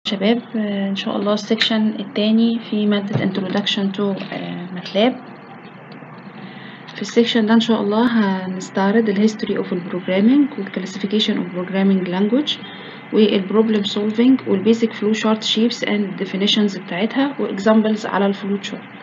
شباب آه، إن شاء الله السكشن التاني في مادة introduction to آه، MATLAB في السكشن ده إن شاء الله هنستعرض ال history of ال programming وال classification of programming language وال problem solving وال basic flow chart shapes and definitions بتاعتها و examples على ال flow chart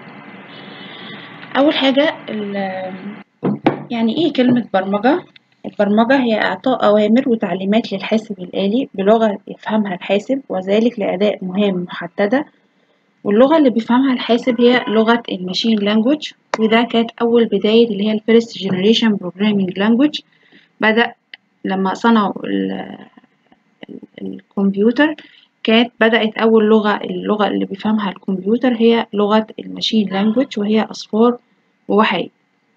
أول حاجة ال- يعني إيه كلمة برمجة؟ البرمجة هي إعطاء أوامر وتعليمات للحاسب الآلي بلغة يفهمها الحاسب وذلك لأداء مهام محددة واللغة اللي بيفهمها الحاسب هي لغة الماشين لانجوج وده كانت أول بداية اللي هي الفيرست جنريشن بروجرامينج لانجوج بدأ لما صنعوا ال- ال- الكمبيوتر كانت بدأت أول لغة اللغة اللي بيفهمها الكمبيوتر هي لغة الماشين لانجوج وهي أصفار ووحيد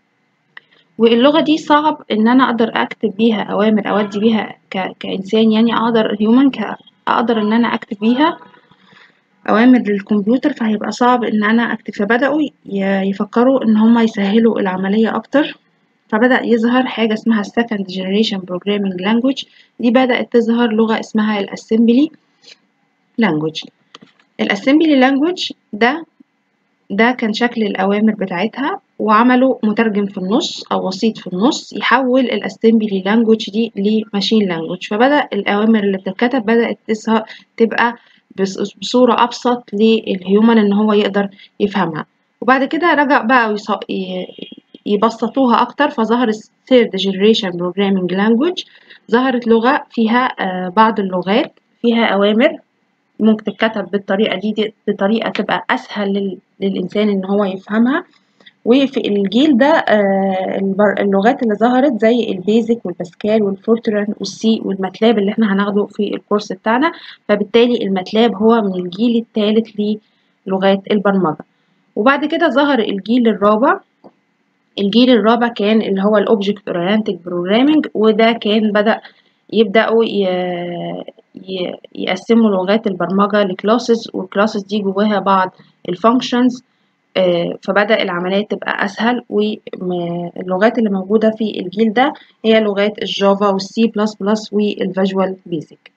واللغة دي صعب إن أنا أقدر أكتب بيها أوامر أودي بيها ك... كإنسان يعني أقدر هيومن ك... أقدر إن أنا أكتب بيها أوامر للكمبيوتر فهيبقى صعب إن أنا أكتب فبدأوا ي... يفكروا إن هما يسهلوا العملية أكتر فبدأ يظهر حاجة اسمها second generation programming language دي بدأت تظهر لغة اسمها الأسمبلي language الأسمبلي language ده ده كان شكل الأوامر بتاعتها وعملوا مترجم في النص أو وسيط في النص يحول الأسمبلي لانجوج دي لماشين لانجوج فبدأ الأوامر اللي بتتكتب بدأت تظهر تبقى بص- بصورة أبسط للهيومن إن هو يقدر يفهمها وبعد كده رجع بقى يص- ي- يبسطوها أكتر فظهر third generation programming language ظهرت لغة فيها آه، بعض اللغات فيها أوامر ممكن تتكتب بالطريقة دي, دي بطريقة تبقى أسهل لل- للإنسان إن هو يفهمها وفي الجيل ده آه، البر- اللغات اللي ظهرت زي البيزك والباسكال والفورتران والسي والماتلاب اللي احنا هناخده في الكورس بتاعنا فبالتالي الماتلاب هو من الجيل الثالث للغات البرمجة وبعد كده ظهر الجيل الرابع الجيل الرابع كان اللي هو الاوبجكت اورينتد بروجرامينج وده كان بدأ يبدأوا ي- ي- يقسموا لغات البرمجة لكلاسز والكلاسز دي جواها بعض الفانكشنز فبدأ العملية تبقى أسهل واللغات اللي موجودة في الجيل ده هي لغات الجافا والسي بلس بلس والفيجوال بيزك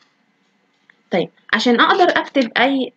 طيب عشان أقدر أكتب أي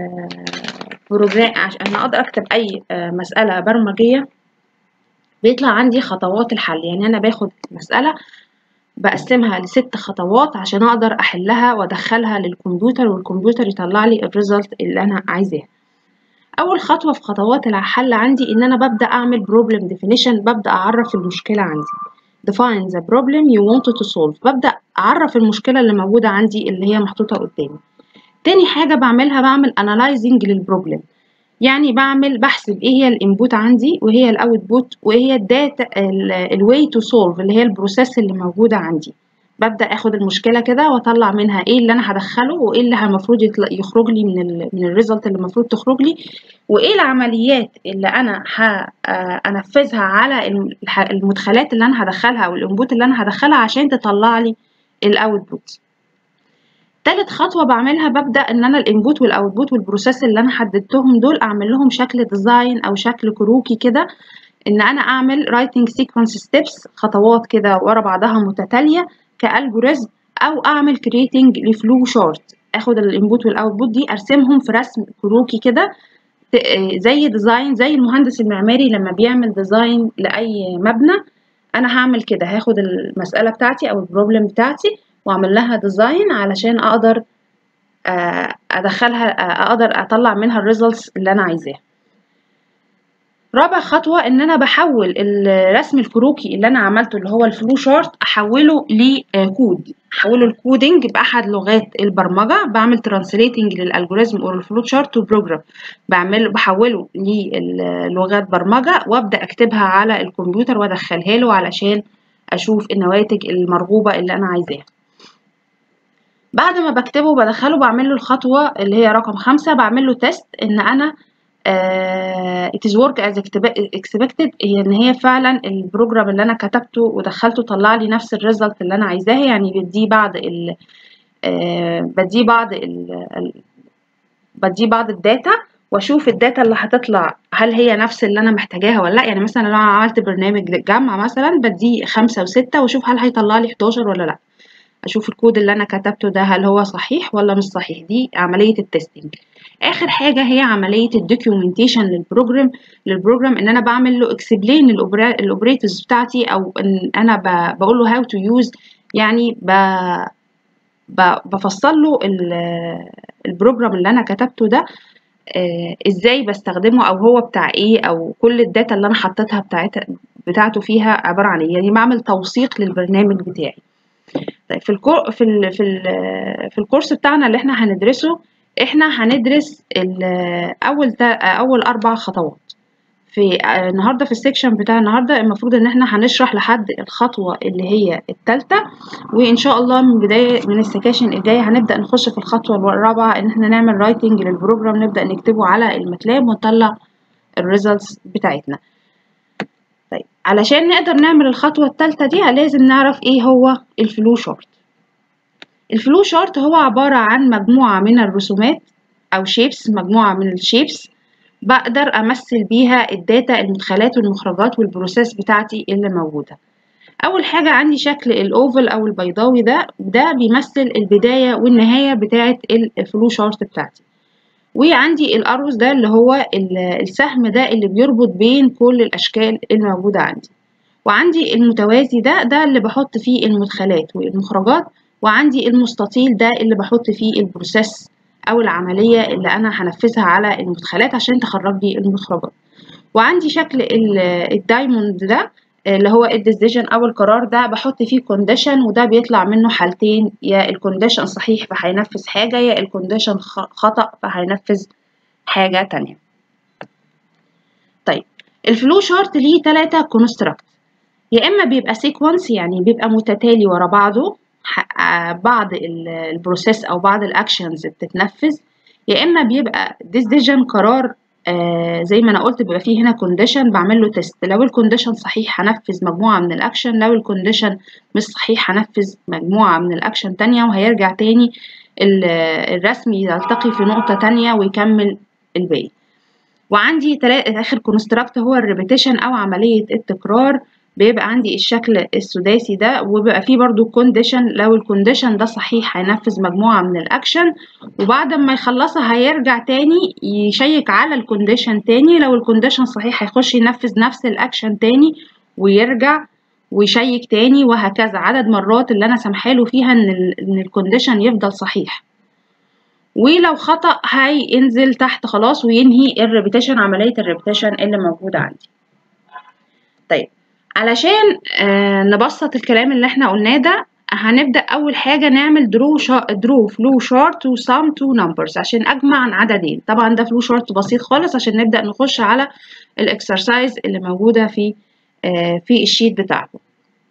بروجرام عشان أقدر أكتب أي آه، مسألة برمجية بيطلع عندي خطوات الحل يعني أنا باخد مسألة بقسمها لست خطوات عشان أقدر أحلها وأدخلها للكمبيوتر والكمبيوتر يطلع لي الريزلت اللي أنا عايزاه أول خطوة في خطوات الحل عندي إن أنا ببدأ أعمل problem definition ببدأ أعرف المشكلة عندي define the problem you want to solve ببدأ أعرف المشكلة اللي موجودة عندي اللي هي محطوطة قدامي تاني حاجة بعملها بعمل analyzing للبروبلم يعني بعمل بحسب ايه هي الانبوت عندي وهي الاوتبوت وايه هي الداتا الواي تو سولف اللي هي البروسيس اللي موجودة عندي ببدأ اخد المشكلة كده واطلع منها ايه اللي انا هدخله وايه اللي المفروض يطلع- يخرج لي من ال من الريزلت اللي المفروض تخرج لي وايه العمليات اللي انا هنفذها على الم- الح- المدخلات اللي انا هدخلها او الانبوت اللي انا هدخلها عشان تطلع لي الاوتبوت تالت خطوة بعملها ببدأ إن أنا الإنبوت والأوتبوت والبروسيس اللي أنا حددتهم دول أعمل لهم شكل ديزاين أو شكل كروكي كده إن أنا أعمل writing sequence steps خطوات كده ورا بعضها متتالية كالجوريزم أو أعمل creating لفلو شارت أخد الإنبوت والأوتبوت دي أرسمهم في رسم كروكي كده ت- زي ديزاين زي المهندس المعماري لما بيعمل ديزاين لأي مبنى أنا هعمل كده هاخد المسألة بتاعتي أو البروبلم بتاعتي وأعمل لها ديزاين علشان أقدر آه، ادخلها آه، اقدر اطلع منها الريزلتس اللي انا عايزاها رابع خطوة ان انا بحول الرسم الكروكي اللي انا عملته اللي هو الفلو شارت احوله لكود احوله الكودينج باحد لغات البرمجة بعمل ترانسليتنج للالجوريزم او الفلو شارت تو بروجرام بعمل بحوله للغات برمجة وابدا اكتبها على الكمبيوتر وادخلها له علشان اشوف النواتج المرغوبة اللي انا عايزاها بعد ما بكتبه بدخله بعمل له الخطوة اللي هي رقم خمسة بعمل له تيست إن أنا آه it is work as expected هي إن هي فعلا البروجرام اللي أنا كتبته ودخلته طلع لي نفس الريزلت اللي أنا عايزاها يعني بديه بعض ال آه بديه بعض ال ال- بديه بعض الداتا واشوف الداتا اللي هتطلع هل هي نفس اللي انا محتاجاها ولا لا يعني مثلا لو انا عملت برنامج جمع مثلا بديه خمسة وستة واشوف هل هيطلع لي 11 ولا لا اشوف الكود اللي انا كتبته ده هل هو صحيح ولا مش صحيح دي عمليه التستنج اخر حاجه هي عمليه الدوكيومنتيشن للبروجرام للبروجرام ان انا بعمل له اكسبلين الاوبريتورز بتاعتي او ان انا بقول له هاو تو يوز يعني ب بفصل له البروجرام اللي انا كتبته ده آه ازاي بستخدمه او هو بتاع ايه او كل الداتا اللي انا حطيتها بتاعتها بتاعته فيها عباره عن ايه يعني بعمل توثيق للبرنامج بتاعي طيب في الكور في ال في ال في الكورس بتاعنا اللي احنا هندرسه احنا هندرس اول اول اربع خطوات في النهارده في السكشن بتاع النهارده المفروض ان احنا هنشرح لحد الخطوه اللي هي الثالثه وان شاء الله من بدايه من السكاشن الجايه هنبدا نخش في الخطوه الرابعه ان احنا نعمل رايتنج للبروجرام نبدا نكتبه على الماتلاب ونطلع الريزلتس بتاعتنا طيب علشان نقدر نعمل الخطوه الثالثه دي لازم نعرف ايه هو الفلو شارت الفلو شارت هو عباره عن مجموعه من الرسومات او شيبس مجموعه من الشيبس بقدر امثل بيها الداتا المدخلات والمخرجات والبروسيس بتاعتي اللي موجوده اول حاجه عندي شكل الاوفل او البيضاوي ده ده بيمثل البدايه والنهايه بتاعه الفلو شارت بتاعتي وعندي الاروز ده اللي هو السهم ده اللي بيربط بين كل الاشكال الموجوده عندي وعندي المتوازي ده ده اللي بحط فيه المدخلات والمخرجات وعندي المستطيل ده اللي بحط فيه البروسيس او العمليه اللي انا هنفذها على المدخلات عشان تخرج لي المخرجات وعندي شكل الدايموند ده اللي هو الديسيجن او القرار ده بحط فيه كونديشن وده بيطلع منه حالتين يا الكونديشن صحيح فهينفذ حاجه يا الكونديشن خطا فهينفذ حاجه تانية طيب الفلو شارت ليه ثلاثة كونستراكت يا اما بيبقى سيكونس يعني بيبقى متتالي ورا بعضه بعض البروسيس او بعض الاكشنز بتتنفذ يا اما بيبقى ديسيجن قرار آه زي ما انا قلت بيبقى فيه هنا كونديشن بعمل له تيست لو الكونديشن صحيح هنفذ مجموعه من الاكشن لو الكونديشن مش صحيح هنفذ مجموعه من الاكشن تانية وهيرجع تاني الرسم يلتقي في نقطه تانية ويكمل الباقي وعندي تلات اخر كونستراكت هو الريبيتيشن او عمليه التكرار بيبقى عندي الشكل السداسي ده وبيبقى فيه برضو كونديشن لو الكونديشن ده صحيح هينفذ مجموعة من الأكشن وبعد ما يخلصها هيرجع تاني يشيك على الكونديشن تاني لو الكونديشن صحيح هيخش ينفذ نفس الأكشن تاني ويرجع ويشيك تاني وهكذا عدد مرات اللي أنا سامحاله فيها إن, ال إن الكونديشن يفضل صحيح ولو خطأ هينزل تحت خلاص وينهي الريبيتيشن عملية الريبيتيشن اللي موجودة عندي طيب علشان آه نبسط الكلام اللي احنا قلناه ده هنبدأ أول حاجة نعمل درو شا... درو فلو شارت وسام تو نمبرز عشان أجمع عن عددين طبعا ده فلو شارت بسيط خالص عشان نبدأ نخش على الإكسرسايز اللي موجودة في آه في الشيت بتاعكم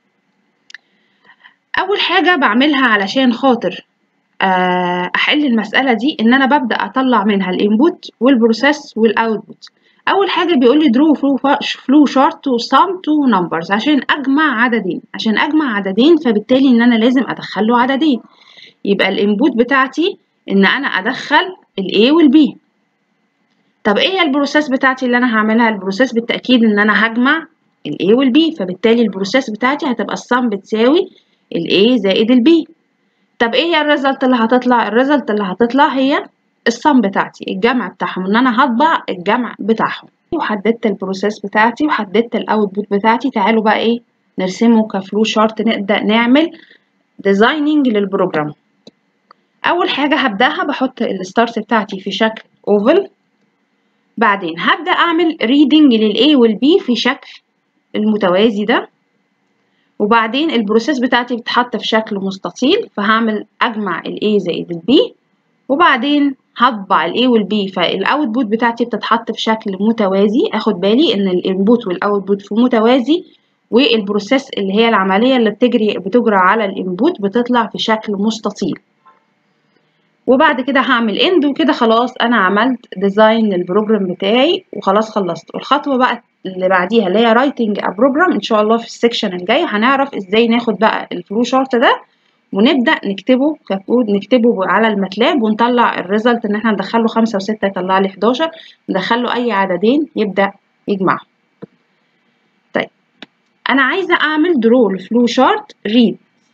أول حاجة بعملها علشان خاطر آه أحل المسألة دي إن أنا ببدأ أطلع منها الإنبوت والبروسيس والأوتبوت اول حاجه بيقول لي درو فلو شارت وسام تو نمبرز عشان اجمع عددين عشان اجمع عددين فبالتالي ان انا لازم ادخل له عددين يبقى الانبوت بتاعتي ان انا ادخل الاي والبي طب ايه هي البروسيس بتاعتي اللي انا هعملها البروسيس بالتاكيد ان انا هجمع الاي والبي فبالتالي البروسيس بتاعتي هتبقى السم بتساوي الاي زائد البي طب ايه هي الريزلت اللي هتطلع الريزلت اللي هتطلع هي الصم بتاعتي الجمع بتاعهم ان انا هطبع الجمع بتاعهم وحددت البروسيس بتاعتي وحددت الاوتبوت بتاعتي تعالوا بقى ايه نرسمه كفلو شارت نبدا نعمل ديزايننج للبروجرام اول حاجه هبداها بحط الستارت بتاعتي في شكل اوفل بعدين هبدا اعمل ريدنج للاي والبي في شكل المتوازي ده وبعدين البروسيس بتاعتي بتتحط في شكل مستطيل فهعمل اجمع الاي زائد البي وبعدين هطبع الاي والبي فالاوتبوت بتاعتي بتتحط في شكل متوازي اخد بالي ان الانبوت والاوتبوت في متوازي والبروسيس اللي هي العمليه اللي بتجري بتجرى على الانبوت بتطلع في شكل مستطيل وبعد كده هعمل اند وكده خلاص انا عملت ديزاين للبروجرام بتاعي وخلاص خلصت والخطوه بقى اللي بعديها اللي هي رايتنج ا بروجرام ان شاء الله في السكشن الجاي هنعرف ازاي ناخد بقى الفلو شارت ده ونبدا نكتبه ككود نكتبه على الماتلاب ونطلع الريزلت ان احنا ندخله خمسة وستة يطلع لي 11 ندخله اي عددين يبدا يجمعهم طيب انا عايزه اعمل درو الفلو شارت ريد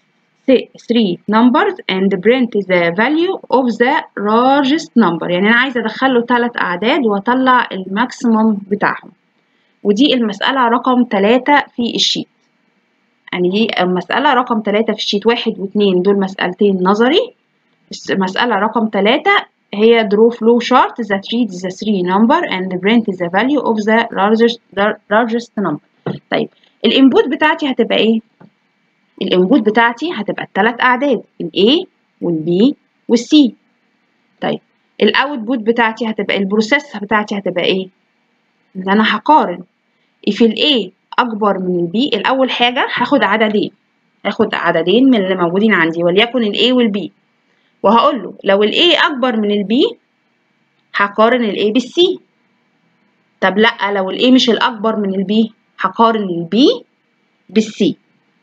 three numbers and print the value of the largest number يعني أنا عايزة أدخله ثلاث أعداد وأطلع الماكسيموم بتاعهم ودي المسألة رقم ثلاثة في الشيت يعني دي المسألة رقم ثلاثة في الشيت واحد واثنين دول مسألتين نظري مسألة رقم ثلاثة هي draw flow chart that reads the three number and print the value of the largest, largest number طيب الانبوت بتاعتي هتبقى ايه؟ الانبوت بتاعتي هتبقى الثلاث اعداد ال A وال B وال C طيب الاوتبوت بتاعتي هتبقى البروسيس بتاعتي هتبقى ايه؟ ان انا هقارن if ال A اكبر من ال B الاول حاجة هاخد عددين هاخد عددين من اللي موجودين عندي وليكن ال A وال B وهقول له لو ال A اكبر من ال B هقارن ال A بال C طب لا لو ال A مش الاكبر من ال B هقارن ال B بال C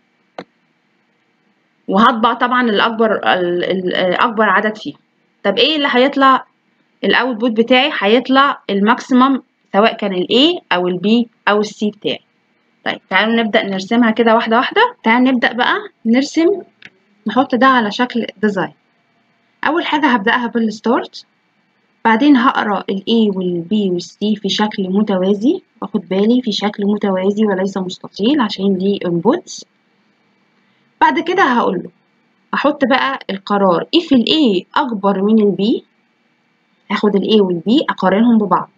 وهطبع طبعا الاكبر الاكبر عدد فيهم طب ايه اللي هيطلع الاوتبوت بتاعي هيطلع الماكسيمم سواء كان ال A او ال B او ال C بتاعي طيب تعالوا نبدأ نرسمها كده واحدة واحدة تعالوا نبدأ بقى نرسم نحط ده على شكل ديزاين أول حاجة هبدأها بالستارت بعدين هقرأ ال A وال B وال C في شكل متوازي واخد بالي في شكل متوازي وليس مستطيل عشان دي inputs بعد كده هقول له أحط بقى القرار if ال A أكبر من ال B هاخد ال A وال B أقارنهم ببعض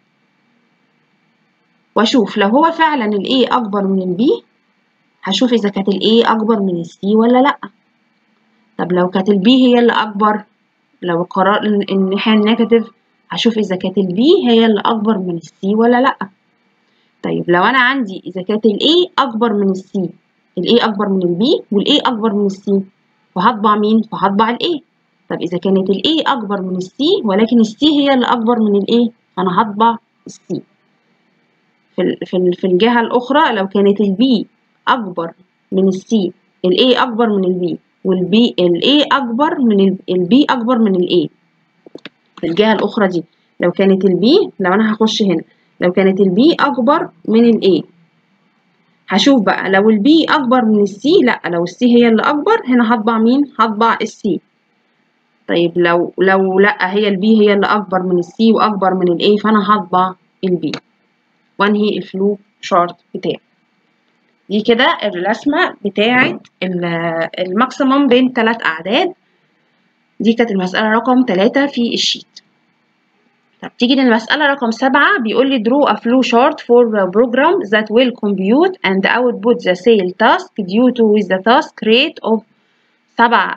واشوف لو هو فعلا ال A اكبر من ال B هشوف اذا كانت ال A اكبر من ال C ولا لا طب لو كانت ال B هي اللي اكبر لو القرار الناحية النيجاتيف هشوف اذا كانت ال B هي اللي اكبر من ال C ولا لا طيب لو انا عندي اذا كانت ال A اكبر من ال C ال A اكبر من ال B وال A اكبر من ال C فهطبع مين فهطبع ال A طب اذا كانت ال A اكبر من ال C ولكن ال C هي اللي اكبر من ال A فانا هطبع ال C في في في الجهة الأخرى لو كانت ال B أكبر من ال C ال A أكبر من ال B وال B ال A أكبر من ال B أكبر من ال A في الجهة الأخرى دي لو كانت ال B لو أنا هخش هنا لو كانت ال B أكبر من ال A هشوف بقى لو ال B أكبر من ال C لأ لو ال C هي اللي أكبر هنا هطبع مين؟ هطبع ال C طيب لو لو لأ هي ال B هي اللي أكبر من ال C وأكبر من ال A فأنا هطبع ال B وانهي الفلو شارت بتاعي دي كده الرسمة بتاعة الماكسيموم بين ثلاث أعداد دي كانت المسألة رقم ثلاثة في الشيت طب تيجي للمسألة رقم سبعة بيقول لي draw a flow chart for a program that will compute and output the sale task due to with the task rate of سبعة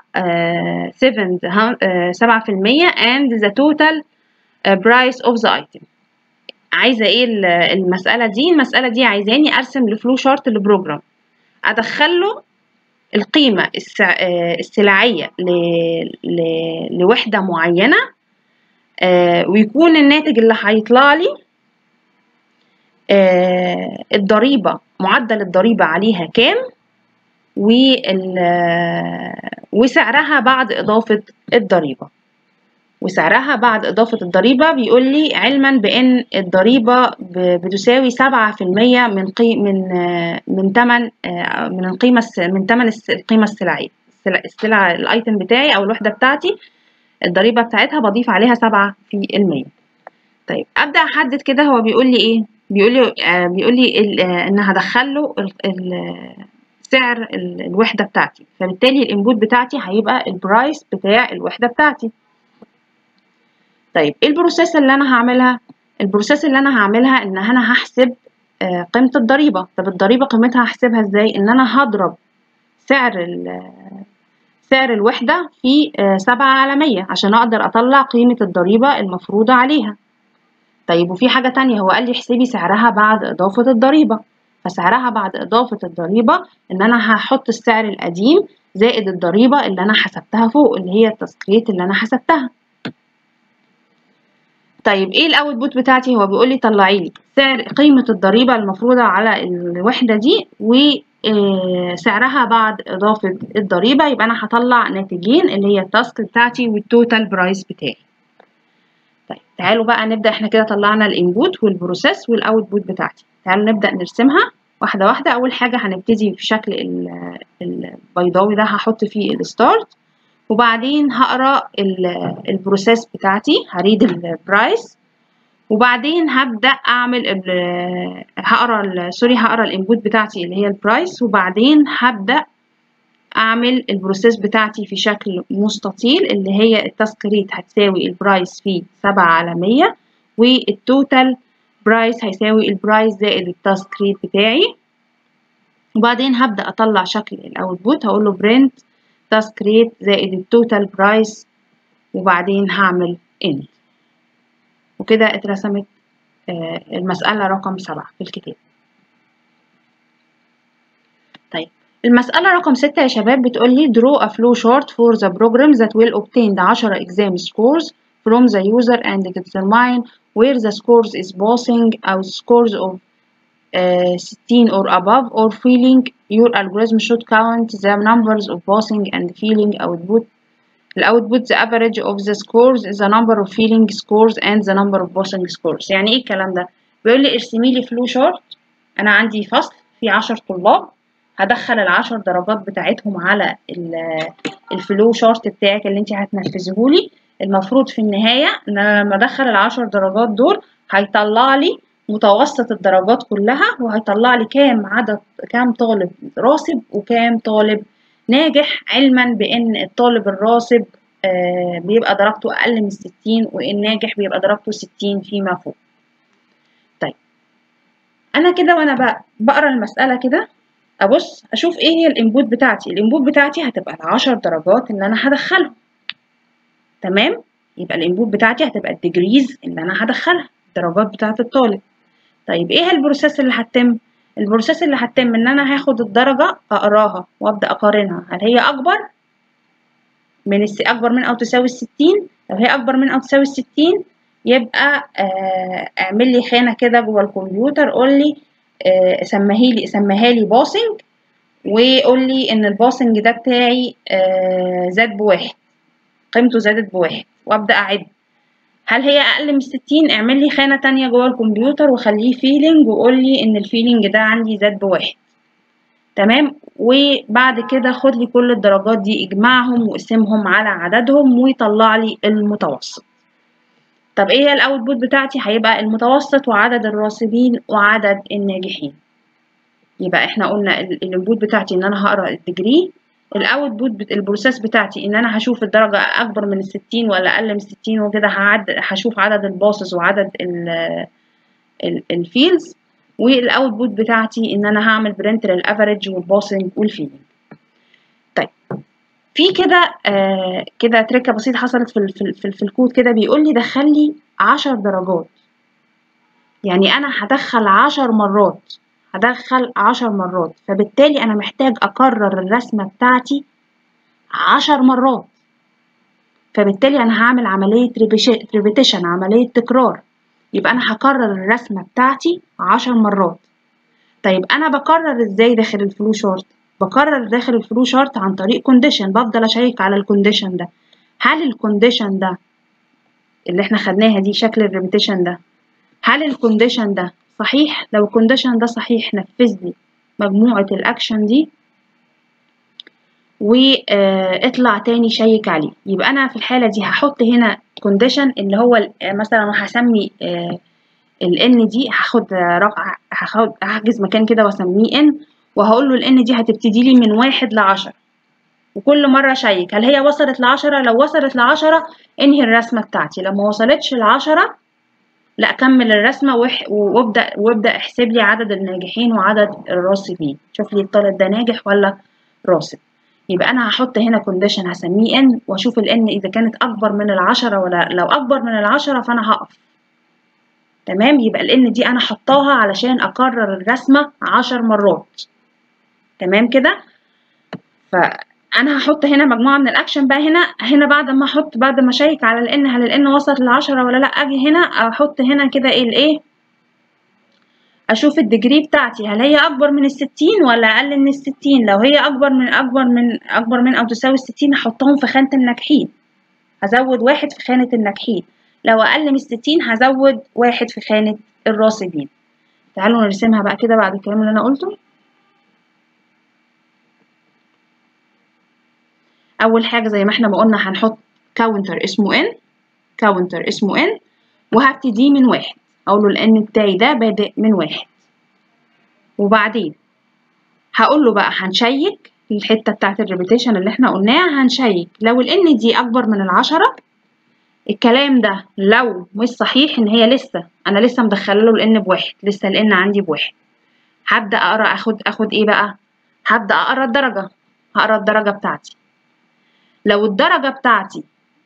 سبعة في المية and the total price of the item عايزه ايه المساله دي المساله دي عايزاني ارسم الفلو شارت لبروجرام ادخله القيمه السلعيه لوحده معينه ويكون الناتج اللي هيطلع لي الضريبه معدل الضريبه عليها كام وسعرها بعد اضافه الضريبه وسعرها بعد إضافة الضريبة بيقول لي علما بأن الضريبة بتساوي سبعة في المية من قي من من تمن من القيمة من تمن القيمة السلعية السلعة الأيتم بتاعي أو الوحدة بتاعتي الضريبة بتاعتها بضيف عليها سبعة في المية طيب أبدأ أحدد كده هو بيقول لي إيه بيقول لي بيقول لي إن هدخل له سعر الوحدة بتاعتي فبالتالي الانبوت بتاعتي هيبقى البرايس بتاع الوحدة بتاعتي طيب ايه البروسيس اللي انا هعملها البروسيس اللي انا هعملها ان انا هحسب آه قيمة الضريبة طب الضريبة قيمتها هحسبها ازاي ان انا هضرب سعر سعر الوحدة في آه سبعة على مية عشان اقدر اطلع قيمة الضريبة المفروضة عليها طيب وفي حاجة تانية هو قال لي احسبي سعرها بعد اضافة الضريبة فسعرها بعد اضافة الضريبة ان انا هحط السعر القديم زائد الضريبة اللي انا حسبتها فوق اللي هي التسكريت اللي انا حسبتها طيب ايه الاوتبوت بتاعتي هو بيقول لي طلعي لي سعر قيمة الضريبة المفروضة على الوحدة دي وسعرها بعد إضافة الضريبة يبقى أنا هطلع ناتجين اللي هي التاسك بتاعتي والتوتال برايس بتاعي طيب تعالوا بقى نبدأ احنا كده طلعنا الانبوت والبروسيس والاوتبوت بتاعتي تعالوا نبدأ نرسمها واحدة واحدة أول حاجة هنبتدي بشكل البيضاوي ده هحط فيه الستارت وبعدين هقرا البروسيس بتاعتي هريد البرايس وبعدين هبدا اعمل هقرا سوري هقرا الانبوت بتاعتي اللي هي البرايس وبعدين هبدا اعمل البروسيس بتاعتي في شكل مستطيل اللي هي التاسك ريت هتساوي البرايس في سبعة على مية والتوتال برايس هيساوي البرايس زائد التاسك ريت بتاعي وبعدين هبدأ أطلع شكل الأوتبوت هقول له برنت تاسك ريت زائد التوتال برايس وبعدين هعمل end وكده اترسمت المسألة رقم سبعة في الكتاب طيب المسألة رقم ستة يا شباب بتقول لي draw a flow chart for the program that will obtain the 10 exam scores from the user and determine where the scores is passing أو scores of uh, 16 or above or failing your algorithm should count the numbers of passing and failing output الاوتبوت the average of the scores the number of failing scores and the number of passing scores يعني ايه الكلام ده بيقول لي ارسمي لي فلو شارت انا عندي فصل فيه 10 طلاب هدخل العشر درجات بتاعتهم على الفلو شارت بتاعك اللي انت هتنفذه لي المفروض في النهاية ان انا لما ادخل العشر درجات دول هيطلع لي متوسط الدرجات كلها وهيطلع لي كام عدد كام طالب راسب وكام طالب ناجح علما بان الطالب الراسب آه بيبقى درجته اقل من 60 والناجح بيبقى درجته 60 فيما فوق طيب انا كده وانا بقرا المساله كده ابص اشوف ايه هي الانبوت بتاعتي الانبوت بتاعتي هتبقى العشر درجات اللي انا هدخلهم تمام يبقى الانبوت بتاعتي هتبقى الديجريز اللي انا هدخلها الدرجات بتاعه الطالب طيب ايه البروسيس اللي هتتم البروسيس اللي هتتم ان انا هاخد الدرجة اقراها وابدأ اقارنها هل هي اكبر من الس... اكبر من او تساوي الستين لو هي اكبر من او تساوي الستين يبقى آه اعمل لي خانة كده جوه الكمبيوتر قول لي آه سميها لي سميها لي باسنج وقول لي ان الباسنج ده بتاعي آه زاد بواحد قيمته زادت بواحد وابدأ اعد هل هي اقل من 60 اعمل لي خانه تانية جوه الكمبيوتر وخليه فيلينج وقول لي ان الفيلينج ده عندي زاد بواحد تمام وبعد كده خد لي كل الدرجات دي اجمعهم واقسمهم على عددهم ويطلع لي المتوسط طب ايه الاوتبوت بتاعتي هيبقى المتوسط وعدد الراسبين وعدد الناجحين يبقى احنا قلنا الانبوت بتاعتي ان انا هقرا الديجري الاوتبوت البروسيس بتاعتي ان انا هشوف الدرجه اكبر من الستين ولا اقل من الستين وكده هعد هشوف عدد الباصص وعدد الفيلز والاوتبوت بتاعتي ان انا هعمل برنت للافريج والباسنج والفيلينج طيب في كده آه كده تركه بسيطه حصلت في في, في, في الكود كده بيقول لي دخل لي 10 درجات يعني انا هدخل 10 مرات هدخل عشر مرات فبالتالي أنا محتاج أكرر الرسمة بتاعتي عشر مرات فبالتالي أنا هعمل عملية ريبيتيشن عملية تكرار يبقى أنا هكرر الرسمة بتاعتي عشر مرات طيب أنا بكرر إزاي داخل الفلو شارت بكرر داخل الفلو شارت عن طريق كونديشن بفضل أشيك على الكونديشن ده هل الكونديشن ده اللي احنا خدناها دي شكل الريبيتيشن ده هل الكونديشن ده صحيح لو الكونديشن ده صحيح نفذ لي مجموعة الأكشن دي واطلع تاني شيك عليه يبقى أنا في الحالة دي هحط هنا كونديشن اللي هو مثلا هسمي ال n دي هاخد هاخد هحجز مكان كده واسميه n وهقول له ال n دي هتبتدي لي من واحد لعشرة وكل مرة شيك هل هي وصلت لعشرة لو وصلت لعشرة انهي الرسمة بتاعتي لو ما وصلتش لعشرة لا كمل الرسمة وابدأ وابدأ احسب لي عدد الناجحين وعدد الراسبين شوف لي الطالب ده ناجح ولا راسب يبقى أنا هحط هنا كونديشن هسميه n وأشوف ال n إذا كانت أكبر من العشرة ولا لو أكبر من العشرة فأنا هقف تمام يبقى ال n دي أنا حطاها علشان أكرر الرسمة عشر مرات تمام كده فأنا هحط هنا مجموعة من الأكشن بقى هنا هنا بعد ما أحط بعد ما أشيك على ال n هل ال n وصلت لعشرة ولا لأ أجي هنا أحط هنا كده إيه الإيه اشوف الديجري بتاعتي هل هي اكبر من الستين ولا اقل من الستين لو هي اكبر من اكبر من اكبر من او تساوي الستين هحطهم في خانة الناجحين هزود واحد في خانة الناجحين لو اقل من الستين هزود واحد في خانة الراسبين تعالوا نرسمها بقى كده بعد الكلام اللي انا قلته اول حاجه زي ما احنا ما قلنا هنحط كاونتر اسمه ان كاونتر اسمه ان وهبتدي من واحد اقول له الان بتاعي ده بادئ من واحد وبعدين هقول له بقى هنشيك الحته بتاعت الريبيتيشن اللي احنا قلناها هنشيك لو الان دي اكبر من العشرة الكلام ده لو مش صحيح ان هي لسه انا لسه مدخله له الان بواحد لسه الان عندي بواحد هبدا اقرا اخد اخد ايه بقى هبدا اقرا الدرجه هقرا الدرجه بتاعتي لو الدرجه بتاعتي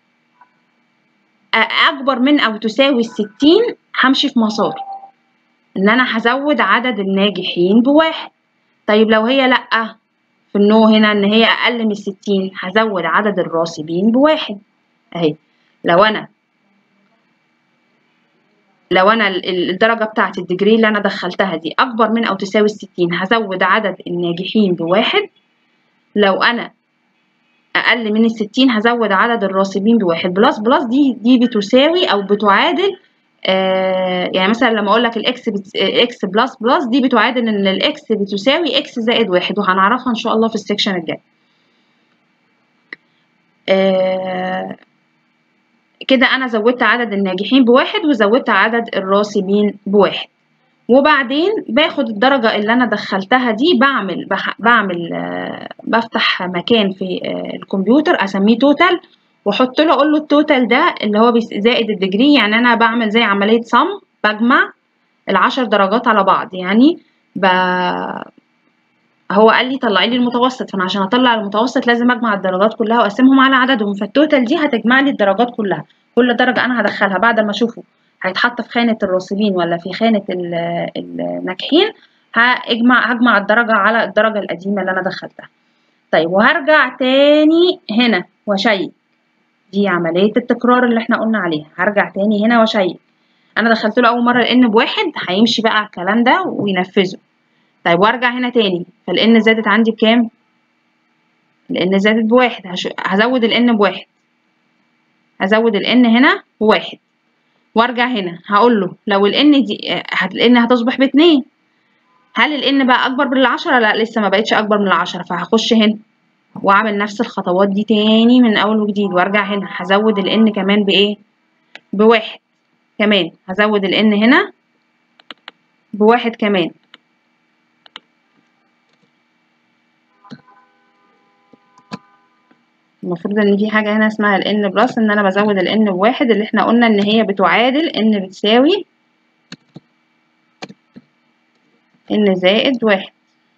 اكبر من او تساوي الستين همشي في مساري ان انا هزود عدد الناجحين بواحد طيب لو هي لأ في النو هنا ان هي اقل من الستين هزود عدد الراسبين بواحد اهي لو انا لو انا الدرجه بتاعت الديجري اللي انا دخلتها دي اكبر من او تساوي الستين هزود عدد الناجحين بواحد لو انا اقل من الستين هزود عدد الراسبين بواحد بلس بلس دي دي بتساوي او بتعادل آه يعني مثلا لما اقول لك الاكس بت... اكس بلس بلس دي بتعادل ان الاكس بتساوي اكس زائد واحد وهنعرفها ان شاء الله في السكشن الجاي آه كده انا زودت عدد الناجحين بواحد وزودت عدد الراسبين بواحد وبعدين باخد الدرجة اللي أنا دخلتها دي بعمل بح بعمل آه بفتح مكان في آه الكمبيوتر أسميه توتال واحط له اقول له التوتال ده اللي هو زائد الديجري يعني انا بعمل زي عمليه صم بجمع العشر درجات على بعض يعني ب... هو قال لي طلعي لي المتوسط فانا عشان اطلع المتوسط لازم اجمع الدرجات كلها واقسمهم على عددهم فالتوتال دي هتجمع لي الدرجات كلها كل درجه انا هدخلها بعد ما اشوفه هيتحط في خانه الراسبين ولا في خانه الناجحين هاجمع هجمع الدرجه على الدرجه القديمه اللي انا دخلتها طيب وهرجع تاني هنا واشيك دي عملية التكرار اللي احنا قلنا عليها هرجع تاني هنا واشيك انا دخلت له اول مرة الان بواحد هيمشي بقى على الكلام ده وينفذه طيب وارجع هنا تاني فالان زادت عندي بكام الان زادت بواحد هش... هزود الان بواحد هزود الان هنا بواحد وارجع هنا هقول له لو الان دي الان هتصبح باتنين هل الان بقى اكبر من العشرة لا لسه ما بقتش اكبر من العشرة فهخش هنا واعمل نفس الخطوات دي تاني من اول وجديد وارجع هنا هزود الان كمان بايه بواحد كمان هزود الان هنا بواحد كمان المفروض ان في حاجه هنا اسمها الان بلس ان انا بزود الان بواحد اللي احنا قلنا ان هي بتعادل ان بتساوي ان زائد واحد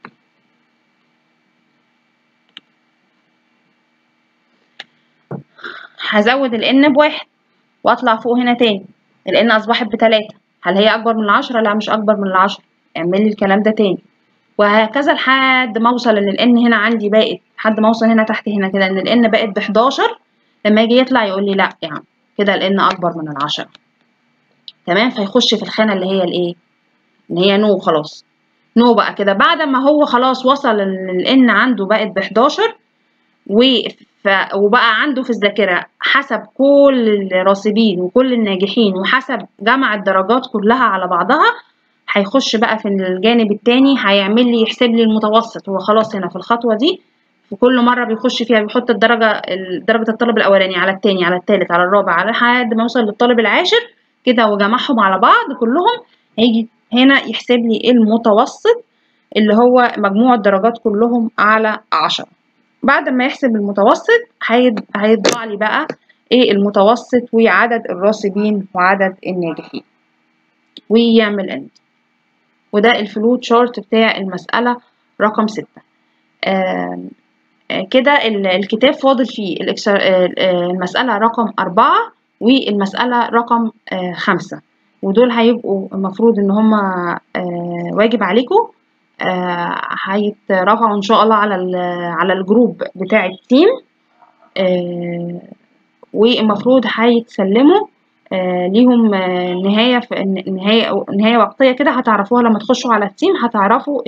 هزود الان بواحد واطلع فوق هنا تاني الان اصبحت بتلاتة هل هي اكبر من العشرة لا مش اكبر من العشرة اعمل لي الكلام ده تاني وهكذا لحد ما اوصل ان الان هنا عندي بقت لحد ما اوصل هنا تحت هنا كده ان الان بقت بحداشر لما يجي يطلع يقول لي لا يعني كده الان اكبر من العشرة تمام فيخش في الخانة اللي هي الايه ان هي نو خلاص نو بقى كده بعد ما هو خلاص وصل ان الان عنده بقت بحداشر و ف... وبقى عنده في الذاكرة حسب كل الراسبين وكل الناجحين وحسب جمع الدرجات كلها على بعضها هيخش بقى في الجانب التاني هيعمل لي يحسب لي المتوسط هو خلاص هنا في الخطوة دي في كل مرة بيخش فيها بيحط الدرجة درجة الطالب الأولاني على التاني على التالت على الرابع على لحد ما يوصل للطالب العاشر كده وجمعهم على بعض كلهم هيجي هنا يحسب لي المتوسط اللي هو مجموع الدرجات كلهم على عشرة بعد ما يحسب المتوسط هيطبع لي بقى ايه المتوسط وعدد الراسبين وعدد الناجحين ويعمل انت وده الفلو تشارت بتاع المسألة رقم ستة آه كده الكتاب فاضل فيه المسألة رقم أربعة والمسألة رقم آه خمسة ودول هيبقوا المفروض ان هما آه واجب عليكم هيترفعوا ان شاء الله على على الجروب بتاع التيم آه والمفروض هيتسلموا آه ليهم آه نهايه في نهايه نهايه وقتيه كده هتعرفوها لما تخشوا على التيم هتعرفوا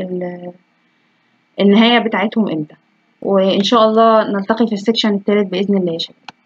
النهايه بتاعتهم امتى وان شاء الله نلتقي في السكشن الثالث باذن الله يا شباب